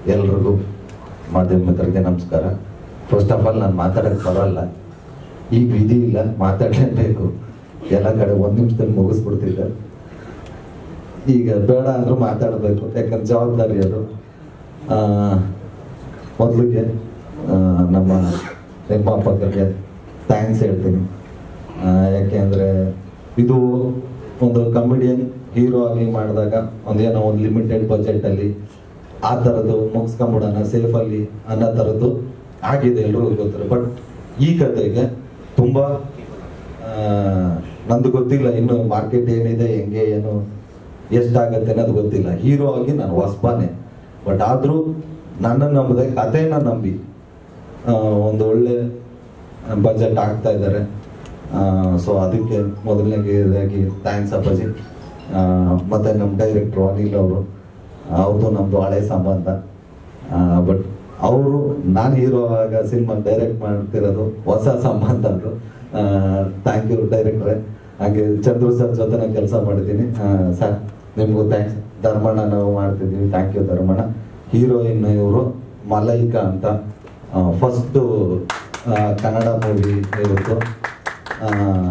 ಎಲ್ರಿಗೂ ಮಾಧ್ಯಮ ಮಿತ್ರರಿಗೆ ನಮಸ್ಕಾರ ಫಸ್ಟ್ ಆಫ್ ಆಲ್ ನಾನು ಮಾತಾಡೋಕ್ಕೆ ಬರಲ್ಲ ಈಗ ವಿಧಿ ಇಲ್ಲ ಮಾತಾಡಲೇಬೇಕು ಎಲ್ಲ ಕಡೆ ಒಂದು ನಿಮಿಷದಲ್ಲಿ ಮುಗಿಸ್ಬಿಡ್ತಿದ್ದೆ ಈಗ ಬೇಡ ಅಂದ್ರೂ ಮಾತಾಡಬೇಕು ಯಾಕಂದ್ರೆ ಜವಾಬ್ದಾರಿ ಅದು ಆ, ಮೊದಲಿಗೆ ಆ, ನಮ್ಮ ನಿರ್ಮಾಪಕರಿಗೆ ಥ್ಯಾಂಕ್ಸ್ ಹೇಳ್ತೀನಿ ಆ, ಯಾಕೆಂದ್ರೆ ಇದು ಒಂದು ಕಮಿಡಿಯನ್ ಹೀರೋ ಆಗಿ ಮಾಡಿದಾಗ ಒಂದೇನೋ ಒಂದು ಲಿಮಿಟೆಡ್ ಬಜೆಟಲ್ಲಿ ಆ ಥರದ್ದು ಮುಗಿಸ್ಕೊಂಬಿಡೋಣ ಸೇಫಲ್ಲಿ ಅನ್ನೋ ಥರದ್ದು ಆಗಿದೆ ಎಲ್ರಿಗೂ ಗೊತ್ತಿರೋ ಬಟ್ ಈ ಕತೆಗೆ ತುಂಬ ನಂದು ಗೊತ್ತಿಲ್ಲ ಇನ್ನು ಮಾರ್ಕೆಟ್ ಏನಿದೆ ಹೆಂಗೆ ಏನು ಎಷ್ಟಾಗತ್ತೆ ಅನ್ನೋದು ಗೊತ್ತಿಲ್ಲ ಹೀರೋ ಆಗಿ ನಾನು ಹೊಸ್ಬಾನೆ ಬಟ್ ಆದರೂ ನನ್ನನ್ನು ನಂಬದೆ ಕಥೆನ ನಂಬಿ ಆ, ಒಂದು ಒಳ್ಳೆ ಬಜೆಟ್ ಆಗ್ತಾ ಇದ್ದಾರೆ ಸೊ ಅದಕ್ಕೆ ಮೊದಲನೇದಾಗಿ ಥ್ಯಾಂಕ್ಸ್ ಅಪ್ಪಾಜಿ ಆ, ಮತ್ತೆ ನಮ್ಮ ಡೈರೆಕ್ಟ್ರು ಅನಿಲ್ ಅವರು ಅವ್ರದ್ದು ನಮ್ಮದು ಹಳೆ ಸಂಬಂಧ ಬಟ್ ಅವರು ನಾನು ಹೀರೋ ಆಗ ಸಿನಿಮಾ ಡೈರೆಕ್ಟ್ ಮಾಡ್ತಿರೋದು ಹೊಸ ಸಂಬಂಧ ಅದು ಥ್ಯಾಂಕ್ ಯು ಡೈರೆಕ್ಟ್ರೆ ಹಾಗೆ ಚಂದ್ರು ಸರ್ ಜೊತೆ ನಾನು ಕೆಲಸ ಮಾಡಿದ್ದೀನಿ ಸರ್ ನಿಮಗೂ ಥ್ಯಾಂಕ್ಸ್ ಧರ್ಮಣ್ಣ ನಾವು ಮಾಡ್ತಿದ್ದೀವಿ ಥ್ಯಾಂಕ್ ಯು ಧರ್ಮಣ್ಣ ಹೀರೋಯಿನ್ ಇವರು ಮಲೈಕಾ ಅಂತ ಫಸ್ಟು ಕನ್ನಡ ಮೂವಿ ಇರುತ್ತು ಆ,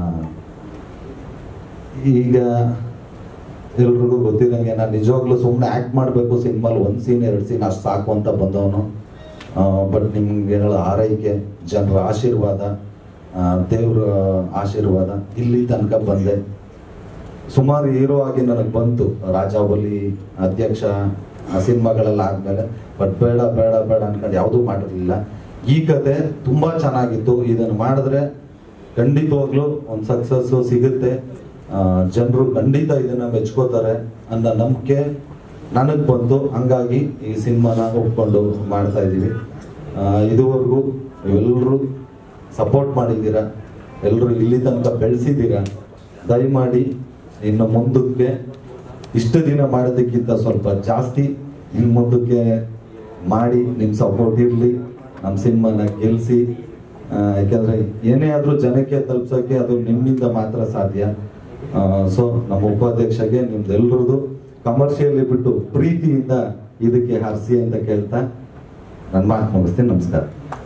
ಈಗ ಎಲ್ರಿಗೂ ಗೊತ್ತಿರಂಗೆ ನಾನು ನಿಜವಾಗ್ಲೂ ಸುಮ್ಮನೆ ಆ್ಯಕ್ಟ್ ಮಾಡಬೇಕು ಸಿನಿಮಾಲ್ ಒಂದು ಸೀನ್ ಎರಡು ಸೀನ್ ಅಷ್ಟು ಸಾಕು ಅಂತ ಬಂದವನು ಬಟ್ ನಿಮ್ಗೆ ಹೇಳೋ ಆರೈಕೆ ಜನರ ಆಶೀರ್ವಾದ ಆ, ದೇವ್ರ ಆಶೀರ್ವಾದ ಇಲ್ಲಿ ತನಕ ಬಂದೆ ಸುಮಾರು ಹೀರೋ ಆಗಿ ನನಗೆ ಬಂತು ರಾಜಾವಲಿ ಅಧ್ಯಕ್ಷ ಆ ಸಿನಿಮಾಗಳೆಲ್ಲ ಆದ್ಮೇಲೆ ಬಟ್ ಬೇಡ ಬೇಡ ಬೇಡ ಅನ್ಕೊಂಡು ಯಾವುದೂ ಮಾಡಿರಲಿಲ್ಲ ಈ ಕತೆ ತುಂಬಾ ಚೆನ್ನಾಗಿತ್ತು ಇದನ್ನು ಮಾಡಿದ್ರೆ ಖಂಡಿತವಾಗ್ಲೂ ಒಂದು ಸಕ್ಸಸ್ ಸಿಗುತ್ತೆ ಜನರು ಖಂಡಿತ ಇದನ್ನ ಮೆಚ್ಕೋತಾರೆ ಅನ್ನೋ ನಂಬಿಕೆ ನನಗೆ ಬಂತು ಹಂಗಾಗಿ ಈ ಸಿನಿಮಾನ ಒಪ್ಕೊಂಡು ಮಾಡ್ತಾ ಇದ್ದೀವಿ ಆ, ಇದುವರೆಗೂ ಎಲ್ಲರೂ ಸಪೋರ್ಟ್ ಮಾಡಿದ್ದೀರಾ ಎಲ್ಲರೂ ಇಲ್ಲಿ ತನಕ ಬೆಳೆಸಿದ್ದೀರಾ ದಯಮಾಡಿ ಇನ್ನು ಮುಂದಕ್ಕೆ ಇಷ್ಟು ದಿನ ಮಾಡೋದಕ್ಕಿಂತ ಸ್ವಲ್ಪ ಜಾಸ್ತಿ ಇನ್ನು ಮುಂದಕ್ಕೆ ಮಾಡಿ ನಿಮ್ಮ ಸಪೋರ್ಟ್ ಇರಲಿ ನಮ್ಮ ಸಿನಿಮಾನ ಗೆಲ್ಲಿಸಿ ಯಾಕೆಂದರೆ ಏನೇ ಆದರೂ ಜನಕ್ಕೆ ತಲುಪ್ಸೋಕ್ಕೆ ಅದು ನಿಮ್ಮಿಂದ ಮಾತ್ರ ಸಾಧ್ಯ ಸೊ ನಮ್ಮ ಉಪಾಧ್ಯಕ್ಷಗೆ ನಿಮ್ದೆಲ್ಲರದು ಕಮರ್ಷಿಯಲಿ ಬಿಟ್ಟು ಪ್ರೀತಿಯಿಂದ ಇದಕ್ಕೆ ಹರಿಸಿ ಅಂತ ಕೇಳ್ತಾ ನನ್ನ ಮಾತು ಮುಗಿಸ್ತೀನಿ ನಮಸ್ಕಾರ